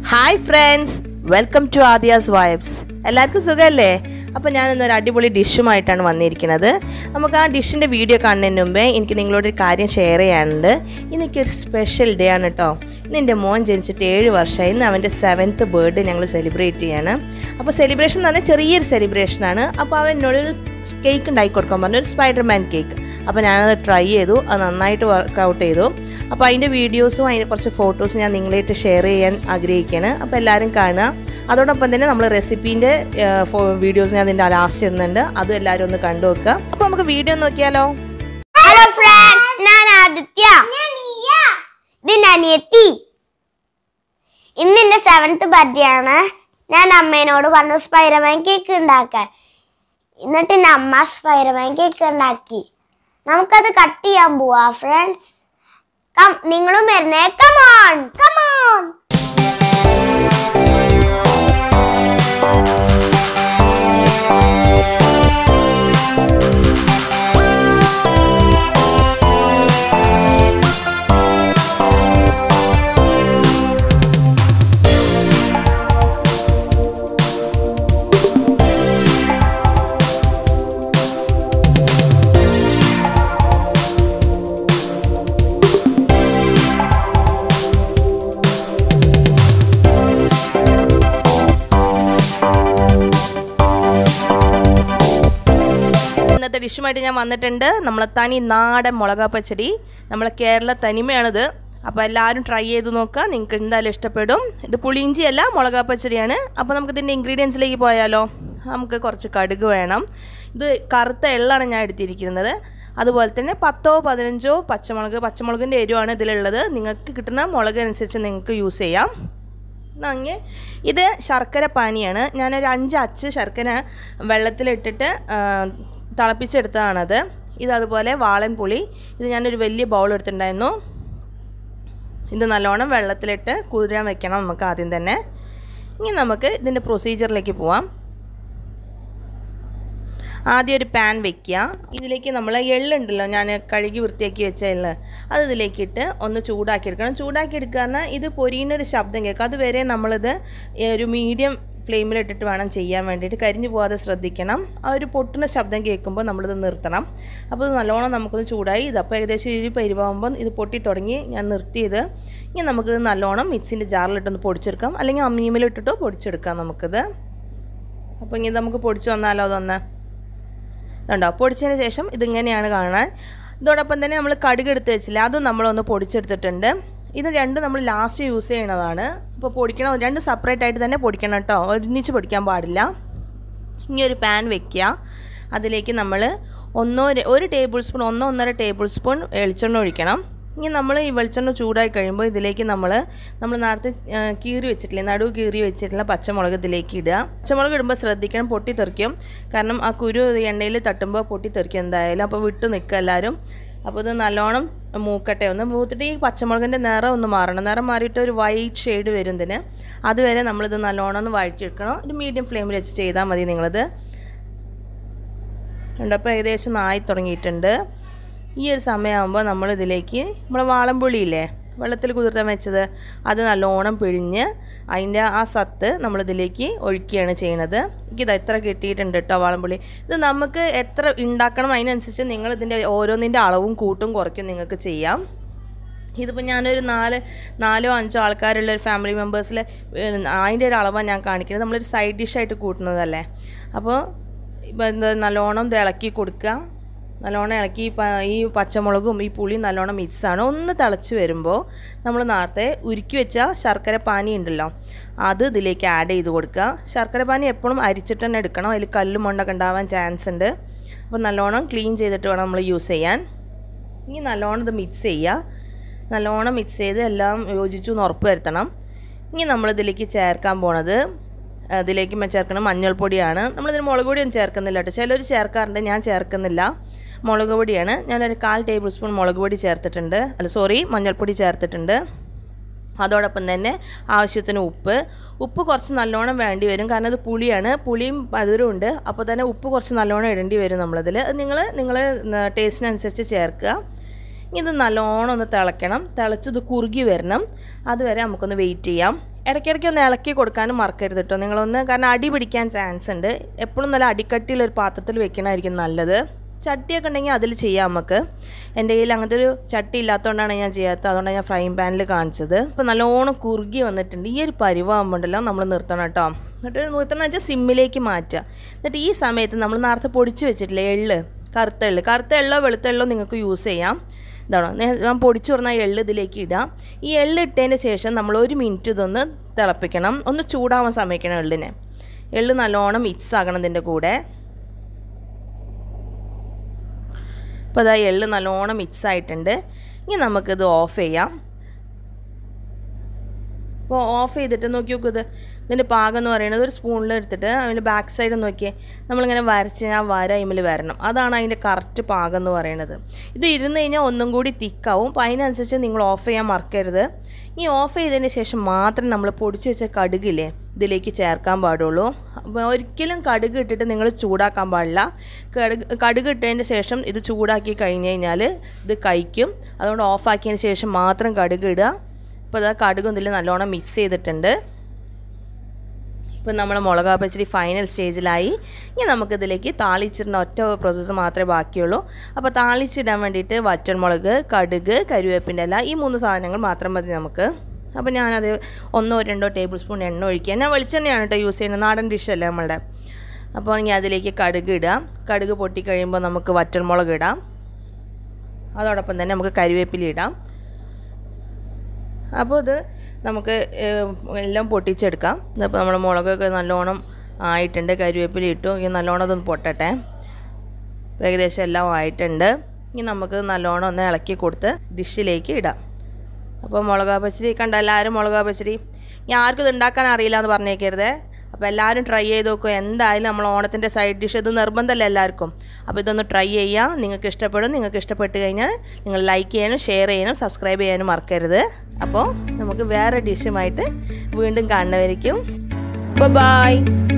hi friends welcome to Adiya's vibes എല്ലാവർക്കും സുഖമല്ലേ അപ്പോൾ ഞാൻ ഇന്നൊരു അടിപൊളി ഡിഷുമായിട്ടാണ് വന്നിരിക്കുന്നത് നമുക്ക് ആ ഡിഷിൻ്റെ വീഡിയോ കാണുന്നതിന് മുമ്പേ എനിക്ക് നിങ്ങളോട് ഒരു കാര്യം ഷെയർ ചെയ്യാനുണ്ട് ഇന്നൊക്കെ ഒരു സ്പെഷ്യൽ ഡേ ആണ് കേട്ടോ ഇന്ന് എൻ്റെ മോൻ ജനിച്ചിട്ട് ഏഴ് വർഷമായി ഇന്ന് അവൻ്റെ സെവൻത്ത് ബർത്ത്ഡേ ഞങ്ങൾ സെലിബ്രേറ്റ് ചെയ്യാണ് അപ്പോൾ സെലിബ്രേഷൻ എന്ന് പറഞ്ഞാൽ ചെറിയൊരു സെലിബ്രേഷനാണ് അപ്പോൾ അവൻ എന്നോടൊരു കേക്ക് ഉണ്ടാക്കി കൊടുക്കാൻ പറഞ്ഞു ഒരു സ്പൈഡർമാൻ കേക്ക് അപ്പോൾ ഞാനത് ട്രൈ ചെയ്തു അത് നന്നായിട്ട് വർക്കൗട്ട് ചെയ്തു അപ്പോൾ അതിൻ്റെ വീഡിയോസും അതിൻ്റെ കുറച്ച് ഫോട്ടോസും ഞാൻ നിങ്ങളായിട്ട് ഷെയർ ചെയ്യാൻ ആഗ്രഹിക്കുകയാണ് അപ്പോൾ എല്ലാവരും കാണുക അതോടൊപ്പം തന്നെ നമ്മൾ റെസിപ്പീൻ്റെ വീഡിയോസ് ഞാൻ അതിൻ്റെ ലാസ്റ്റ് ഇടുന്നുണ്ട് അതും എല്ലാവരും ഒന്ന് കണ്ടു വെക്കുക അപ്പോൾ നമുക്ക് വീഡിയോ നോക്കിയാലോ ഹലോ ഫ്രണ്ട്സ് ഞാൻ ആദിത്യ ഇതിന്റെ അനിയത്തി ഇന്ന് എന്റെ സെവൻത്ത് ബർത്ത്ഡേ ആണ് ഞാൻ അമ്മേനോട് പറഞ്ഞു സ്പൈഡർമാൻ കേക്ക് ഉണ്ടാക്കാൻ എന്നിട്ട് എന്റെ അമ്മ സ്പൈഡർമാൻ കേക്ക് ഉണ്ടാക്കി നമുക്കത് കട്ട് ചെയ്യാൻ പോവാ ഫ്രണ്ട്സ് കം നിങ്ങളും വരുന്നേ കമോൺ കമോൺ ഇന്നത്തെ ഡിഷുമായിട്ട് ഞാൻ വന്നിട്ടുണ്ട് നമ്മളെ തനി നാടൻ മുളകാ പച്ചടി നമ്മളെ കേരള തനിമയാണിത് അപ്പോൾ എല്ലാവരും ട്രൈ ചെയ്ത് നോക്കുക നിങ്ങൾക്ക് എന്തായാലും ഇഷ്ടപ്പെടും ഇത് പുളിയിഞ്ചി അല്ല മുളകാ പച്ചടിയാണ് അപ്പോൾ നമുക്ക് ഇതിൻ്റെ ഇൻഗ്രീഡിയൻസിലേക്ക് പോയാലോ നമുക്ക് കുറച്ച് കടുക് വേണം ഇത് കറുത്ത എള്ളാണ് ഞാൻ എടുത്തിരിക്കുന്നത് അതുപോലെ തന്നെ പത്തോ പതിനഞ്ചോ പച്ചമുളക് പച്ചമുളകിൻ്റെ എരിവാണ് ഇതിലുള്ളത് നിങ്ങൾക്ക് കിട്ടുന്ന മുളക് അനുസരിച്ച് നിങ്ങൾക്ക് യൂസ് ചെയ്യാം നങ്ങ് ഇത് ശർക്കര പാനിയാണ് ഞാനൊരു അഞ്ച് അച്ച് ശർക്കര വെള്ളത്തിലിട്ടിട്ട് ആ, തിളപ്പിച്ചെടുത്തതാണത് ഇത് അതുപോലെ വാളൻ പുളി ഇത് ഞാനൊരു വലിയ ബൗൾ എടുത്തിട്ടുണ്ടായിരുന്നു ഇത് നല്ലോണം വെള്ളത്തിലിട്ട് കുതിരാൻ വെക്കണം നമുക്ക് ആദ്യം തന്നെ ഇനി നമുക്ക് ഇതിൻ്റെ പ്രൊസീജിയറിലേക്ക് പോവാം ആദ്യം ഒരു പാൻ വെക്കുക ഇതിലേക്ക് നമ്മൾ എള്ളുണ്ടല്ലോ ഞാൻ കഴുകി വൃത്തിയാക്കി വെച്ച എള്ള് അത് ഇതിലേക്ക് ഇട്ട് ഒന്ന് ചൂടാക്കി എടുക്കണം ചൂടാക്കി എടുക്കുക പറഞ്ഞാൽ ഇത് പൊരിയുന്നൊരു ശബ്ദം കേൾക്കും അതുവരെ നമ്മളിത് ഒരു മീഡിയം ഫ്ലെയിമിലിട്ടിട്ട് വേണം ചെയ്യാൻ വേണ്ടിയിട്ട് കരിഞ്ഞു പോകാതെ ശ്രദ്ധിക്കണം ആ ഒരു പൊട്ടുന്ന ശബ്ദം കേൾക്കുമ്പോൾ നമ്മളിത് നിർത്തണം അപ്പോൾ ഇത് നല്ലോണം നമുക്കൊന്ന് ചൂടായി ഇതപ്പോൾ ഏകദേശം ഇരി പരിവാകുമ്പോൾ ഇത് പൊട്ടി തുടങ്ങി ഞാൻ നിർത്തിയത് ഇനി നമുക്കിത് നല്ലോണം മിക്സിൻ്റെ ജാറിലിട്ടൊന്ന് പൊടിച്ചെടുക്കാം അല്ലെങ്കിൽ അമ്മീമിലിട്ടിട്ടോ പൊടിച്ചെടുക്കാം നമുക്കിത് അപ്പോൾ ഇനി നമുക്ക് പൊടിച്ച് വന്നാലോ അതൊന്ന് ഇതുണ്ടോ പൊടിച്ചതിന് ശേഷം ഇതിങ്ങനെയാണ് കാണാൻ ഇതോടൊപ്പം തന്നെ നമ്മൾ കടുക് എടുത്ത് വെച്ചില്ല അതും നമ്മളൊന്ന് പൊടിച്ചെടുത്തിട്ടുണ്ട് ഇത് രണ്ടും നമ്മൾ ലാസ്റ്റ് യൂസ് ചെയ്യണതാണ് അപ്പോൾ പൊടിക്കണം രണ്ട് സെപ്പറേറ്റ് ആയിട്ട് തന്നെ പൊടിക്കണം കേട്ടോ ഒരുമിച്ച് പൊടിക്കാൻ പാടില്ല ഇനി ഒരു പാൻ വെക്കുക അതിലേക്ക് നമ്മൾ ഒന്നോ ര- ഒരു ടേബിൾ സ്പൂൺ ഒന്നോ ഒന്നര ടേബിൾ സ്പൂൺ വെളിച്ചെണ്ണ ഒഴിക്കണം ഇനി നമ്മൾ ഈ വെളിച്ചെണ്ണ ചൂടായി കഴിയുമ്പോൾ ഇതിലേക്ക് നമ്മൾ നമ്മൾ നേരത്തെ ആ, കീറി വെച്ചിട്ടില്ലേ നടുവ് കീറി വെച്ചിട്ടുള്ള പച്ചമുളക് ഇതിലേക്ക് ഇടുക പച്ചമുളക് ഇടുമ്പോൾ ശ്രദ്ധിക്കണം പൊട്ടി തെറിക്കും കാരണം ആ കുരു എണ്ണയിൽ തട്ടുമ്പോൾ പൊട്ടി തെറിക്കും എന്തായാലും അപ്പോൾ വിട്ട് നിൽക്കുക എല്ലാവരും അപ്പോൾ ഇത് നല്ലോണം മൂക്കട്ടെ ഒന്ന് മൂത്തിട്ട് ഈ പച്ചമുളകിൻ്റെ നിറം ഒന്ന് മാറണം നിറം മാറിയിട്ട് ഒരു വൈറ്റ് ഷെയ്ഡ് വരും ഇതിന് അതുവരെ നമ്മളിത് നല്ലോണം ഒന്ന് വഴറ്റിയെടുക്കണം ഒരു മീഡിയം ഫ്ലെയിമിൽ വെച്ച് ചെയ്താൽ മതി നിങ്ങളിത് ഉണ്ട് അപ്പോൾ ഏകദേശം ആയി തുടങ്ങിയിട്ടുണ്ട് ഈ ഒരു സമയമാകുമ്പോൾ നമ്മൾ ഇതിലേക്ക് നമ്മൾ വാളംപുളിയില്ലേ വെള്ളത്തിൽ കുതിർത്താൻ വെച്ചത് അത് നല്ലോണം പിഴിഞ്ഞ് അതിൻ്റെ ആ സത്ത് നമ്മളിതിലേക്ക് ഒഴിക്കുകയാണ് ചെയ്യുന്നത് എനിക്കിത് എത്ര കിട്ടിയിട്ടുണ്ട് കേട്ടോ വാളംപുളി ഇത് നമുക്ക് എത്ര ഉണ്ടാക്കണം അതിനനുസരിച്ച് നിങ്ങൾ ഇതിൻ്റെ ഓരോന്നിൻ്റെ അളവും കൂട്ടും കുറയ്ക്കും നിങ്ങൾക്ക് ചെയ്യാം ഇതിപ്പോൾ ഞാനൊരു നാല് നാലോ അഞ്ചോ ആൾക്കാരുള്ള ഒരു ഫാമിലി മെമ്പേഴ്സിൽ അതിൻ്റെ ഒരു അളവാണ് ഞാൻ കാണിക്കുന്നത് നമ്മളൊരു സൈഡ് ഡിഷായിട്ട് കൂട്ടുന്നതല്ലേ അപ്പോൾ ഇപ്പം എന്താ നല്ലോണം ഇത് ഇളക്കി കൊടുക്കുക നല്ലോണം ഇളക്കി ഈ പ- ഈ പച്ചമുളകും ഈ പുളിയും നല്ലോണം മിക്സാണ് ഒന്ന് തിളച്ച് വരുമ്പോൾ നമ്മൾ നേരത്തെ ഉരുക്കി വെച്ച ശർക്കര പാനി ഉണ്ടല്ലോ അത് ഇതിലേക്ക് ആഡ് ചെയ്ത് കൊടുക്കുക ശർക്കര പാനി എപ്പോഴും അരിച്ചിട്ട് തന്നെ എടുക്കണം അതിൽ കല്ലും മണ്ണൊക്കെ ഉണ്ടാവാൻ ചാൻസ് ഉണ്ട് അപ്പോൾ നല്ലോണം ക്ലീൻ ചെയ്തിട്ട് വേണം നമ്മൾ യൂസ് ചെയ്യാൻ ഇനി നല്ലോണം ഇത് മിക്സ് ചെയ്യുക നല്ലോണം മിക്സ് ചെയ്ത് എല്ലാം യോജിച്ചു എന്ന് ഉറപ്പ് വരുത്തണം ഇനി നമ്മളിതിലേക്ക് ചേർക്കാൻ പോണത് അതിലേക്ക് മ- ചേർക്കുന്നത് മഞ്ഞൾപ്പൊടിയാണ് നമ്മളിതിന് മുളക് പൊടിയൊന്നും ചേർക്കുന്നില്ല കേട്ടോ ചിലർ ചേർക്കാറുണ്ട് ഞാൻ ചേർക്കുന്നില്ല മുളക് പൊടിയാണ് ഞാനൊരു കാൽ ടേബിൾ സ്പൂൺ മുളക് പൊടി ചേർത്തിട്ടുണ്ട് അല്ല സോറി മഞ്ഞൾപ്പൊടി ചേർത്തിട്ടുണ്ട് അതോടൊപ്പം തന്നെ ആവശ്യത്തിന് ഉപ്പ് ഉപ്പ് കുറച്ച് നല്ലോണം വേണ്ടി വരും കാരണം ഇത് പുളിയാണ് പുളിയും മധുരവും ഉണ്ട് അപ്പോൾ തന്നെ ഉപ്പ് കുറച്ച് നല്ലോണം ഇടേണ്ടി വരും നമ്മളതിൽ അത് നിങ്ങൾ നിങ്ങളെ ടേസ്റ്റിനനുസരിച്ച് ചേർക്കുക ഇനി ഇത് നല്ലോണം ഒന്ന് തിളയ്ക്കണം തിളച്ചത് കുറുകി വരണം അതുവരെ നമുക്കൊന്ന് വെയിറ്റ് ചെയ്യാം ഇടയ്ക്കിടയ്ക്ക് ഒന്ന് ഇളക്കി കൊടുക്കാനും മറക്കരുത് കേട്ടോ നിങ്ങളൊന്ന് കാരണം അടി പിടിക്കാൻ ചാൻസ് ഉണ്ട് എപ്പോഴും നല്ല അടിക്കട്ടിയുള്ള ഒരു പാത്രത്തിൽ വെക്കണമായിരിക്കും നല്ലത് ചട്ടിയൊക്കെ ഉണ്ടെങ്കിൽ അതിൽ ചെയ്യാം നമുക്ക് എൻ്റെ കയ്യിൽ അങ്ങനത്തെ ഒരു ചട്ടി ഇല്ലാത്തതുകൊണ്ടാണ് ഞാൻ ചെയ്യാത്തത് അതുകൊണ്ടാണ് ഞാൻ ഫ്രൈ പാനിൽ കാണിച്ചത് ഇപ്പോൾ നല്ലോണം കുറുകി വന്നിട്ടുണ്ട് ഈ ഒരു പരിവാകുമ്പോണ്ടല്ലോ നമ്മൾ നിർത്തണം കേട്ടോ എന്നിട്ട് നിർത്തണം വെച്ചാൽ സിമ്മിലേക്ക് മാറ്റുക എന്നിട്ട് ഈ സമയത്ത് നമ്മൾ നേരത്തെ പൊടിച്ച് വെച്ചിട്ടില്ലേ എള്ള് കറുത്ത എള്ള് കറുത്ത എള്ളോ വെളുത്ത എള്ളോ നിങ്ങൾക്ക് യൂസ് ചെയ്യാം ഇതാണോ നേ- ഞാൻ പൊടിച്ചു പറഞ്ഞ എള്ള് ഇതിലേക്ക് ഇടാം ഈ എള്ള് ഇട്ടതിന് ശേഷം നമ്മൾ ഒരു മിനിറ്റ് ഇതൊന്ന് തിളപ്പിക്കണം ഒന്ന് ചൂടാവാൻ സമയക്കണം എള്ളിനെ എള്ള് നല്ലോണം മിക്സ് ആകണം ഇതിൻ്റെ കൂടെ ഇപ്പോൾ അതാ എള്ള് നല്ലോണം മിക്സ് ആയിട്ടുണ്ട് ഇനി നമുക്കിത് ഓഫ് ചെയ്യാം അപ്പോൾ ഓഫ് ചെയ്തിട്ട് നോക്കി നോക്കൂ ഇത് ഇതിൻ്റെ പാകം എന്ന് പറയുന്നത് ഒരു സ്പൂണിൽ എടുത്തിട്ട് അതിൻ്റെ ബാക്ക് സൈഡ് നോക്കിയേ നമ്മളിങ്ങനെ വരച്ച് ആ വര അതിൽ വരണം അതാണ് അതിൻ്റെ കറക്റ്റ് പാകം എന്ന് പറയുന്നത് ഇത് ഇരുന്ന് കഴിഞ്ഞാൽ ഒന്നും കൂടി തിക്കാവും അപ്പോൾ അതിനനുസരിച്ച് നിങ്ങൾ ഓഫ് ചെയ്യാൻ മറക്കരുത് ഈ ഓഫ് ചെയ്തതിന് ശേഷം മാത്രം നമ്മൾ പൊടിച്ച് വെച്ച കടുകില്ലേ ഇതിലേക്ക് ചേർക്കാൻ പാടുള്ളൂ അപ്പോൾ ഒരിക്കലും കടുക് ഇട്ടിട്ട് നിങ്ങൾ ചൂടാക്കാൻ പാടില്ല കടുക് കടുക് ഇട്ടതിന് ശേഷം ഇത് ചൂടാക്കി കഴിഞ്ഞ് കഴിഞ്ഞാൽ ഇത് കഴിക്കും അതുകൊണ്ട് ഓഫാക്കിയതിന് ശേഷം മാത്രം കടുക് ഇടുക ഇപ്പോൾ ഇതാ കടുകും ഇതിൽ നല്ലോണം മിക്സ് ചെയ്തിട്ടുണ്ട് ഇപ്പം നമ്മുടെ മുളക് പച്ചടി ഫൈനൽ സ്റ്റേജിലായി ഇനി നമുക്കിതിലേക്ക് താളിച്ചിടുന്ന ഒറ്റ പ്രോസസ്സ് മാത്രമേ ബാക്കിയുള്ളൂ അപ്പോൾ താളിച്ചിടാൻ വേണ്ടിയിട്ട് വറ്റൻമുളക് കടുക് കരിവേപ്പിൻ്റെ ഇല ഈ മൂന്ന് സാധനങ്ങൾ മാത്രം മതി നമുക്ക് അപ്പോൾ ഞാനത് ഒന്നോ രണ്ടോ ടേബിൾ സ്പൂൺ എണ്ണ ഒഴിക്കുക ഞാൻ വെളിച്ചെണ്ണയാണ് കേട്ടോ യൂസ് ചെയ്യുന്നത് നാടൻ ഡിഷല്ലേ നമ്മളുടെ അപ്പോൾ ഇനി അതിലേക്ക് കടുക് ഇടാം കടുക് പൊട്ടിക്കഴിയുമ്പോൾ നമുക്ക് വറ്റൻമുളക് ഇടാം അതോടൊപ്പം തന്നെ നമുക്ക് കരിവേപ്പില ഇടാം അപ്പോൾ ഇത് നമുക്ക് ഏഹ്, എല്ലാം പൊട്ടിച്ചെടുക്കാം ഇതിപ്പോൾ നമ്മുടെ മുളകൊക്കെ നല്ലോണം ആയിട്ടുണ്ട് കരിവേപ്പില ഇട്ടു ഇനി നല്ലോണം ഇതൊന്ന് പൊട്ടട്ടെ ഏകദേശം എല്ലാം ആയിട്ടുണ്ട് ഇനി നമുക്ക് നല്ലോണം ഒന്ന് ഇളക്കി കൊടുത്ത് ഡിഷിലേക്ക് ഇടാം അപ്പോൾ മുളക് പച്ചരി കണ്ട എല്ലാവരും മുളക് പച്ചരി ഞാൻ ആർക്കും ഇത് ഉണ്ടാക്കാൻ അറിയില്ല എന്ന് പറഞ്ഞേക്കരുതേ അപ്പോൾ എല്ലാവരും ട്രൈ ചെയ്ത് നോക്കുക എന്തായാലും നമ്മൾ ഓണത്തിൻ്റെ സൈഡ് ഡിഷ് ഇത് നിർബന്ധമല്ല എല്ലാവർക്കും അപ്പോൾ ഇതൊന്ന് ട്രൈ ചെയ്യാം നിങ്ങൾക്ക് ഇഷ്ടപ്പെടും നിങ്ങൾക്ക് ഇഷ്ടപ്പെട്ട് കഴിഞ്ഞാൽ നിങ്ങൾ ലൈക്ക് ചെയ്യാനും ഷെയർ ചെയ്യാനും സബ്സ്ക്രൈബ് ചെയ്യാനും മറക്കരുത് അപ്പോൾ നമുക്ക് വേറെ ഡിഷുമായിട്ട് വീണ്ടും കാണുന്നവരിക്കും ബൈ